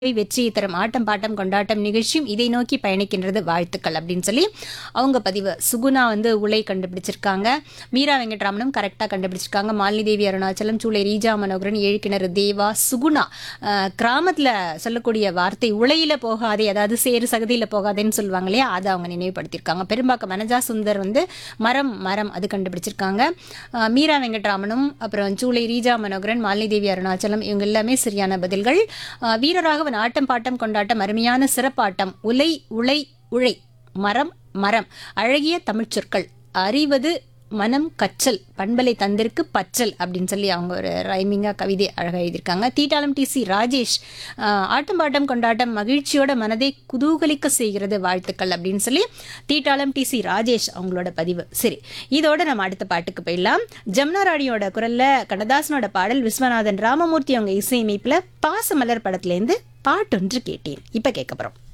வெற்றியை தரும் ஆட்டம் பாட்டம் கொண்டாட்டம் நிகழ்ச்சியும் இதை நோக்கி பயணிக்கின்றது வாழ்த்துக்கள் அப்படின்னு சொல்லி அவங்க பதிவு சுகுணா வந்து உலை கண்டுபிடிச்சிருக்காங்க மீரா வெங்கட்ராமனும் கரெக்டாக கண்டுபிடிச்சிருக்காங்க மாலினி தேவி அருணாச்சலம் சூளை ரீஜா மனோகரன் ஏழுக்கிணறு தேவா சுகுணா கிராமத்தில் சொல்லக்கூடிய வார்த்தை உலையில போகாதே அதாவது சேறு சகதியில் போகாதேன்னு சொல்லுவாங்க இல்லையா அதை அவங்க நினைவுபடுத்தியிருக்காங்க பெரும்பாக்கம் மனஜா சுந்தர் வந்து மரம் மரம் அது கண்டுபிடிச்சிருக்காங்க அஹ், மீரா வெங்கட்ராமனும் அப்புறம் சூளை ரீஜா மனோகரன் மாலினி தேவி அருணாச்சலம் இவங்க எல்லாமே சரியான பதில்கள் அஹ், வீரராகவன் ஆட்டம் பாட்டம் கொண்டாட்டம் அருமையான சிறப்பாட்டம் உலை உலை உழை மரம் மரம் அழகிய தமிழ்ச் சொற்கள் அறிவது மனம் கற்றல் பண்பலை தந்திருக்கு பற்றல் அப்படின்னு சொல்லி அவங்க ஒரு ரைமிங்காக கவிதை அழகாக எழுதியிருக்காங்க தீட்டாளம் டிசி ராஜேஷ் ஆஹ், ஆட்டம் பாட்டம் கொண்டாட்டம் மகிழ்ச்சியோட மனதை குதூகலிக்க செய்கிறது வாழ்த்துக்கள் அப்படின்னு சொல்லி தீட்டாளம் டிசி ராஜேஷ் அவங்களோட பதிவு சரி இதோட நம்ம அடுத்த பாட்டுக்கு போயிடலாம் ஜமுனா ராணியோட குரல்ல கண்ணதாசனோட பாடல் விஸ்வநாதன் ராமமூர்த்தி அவங்க இசையமைப்பில் பாசமலர் படத்துலேருந்து பாட்டொன்று கேட்டேன் இப்போ கேட்க போகிறோம்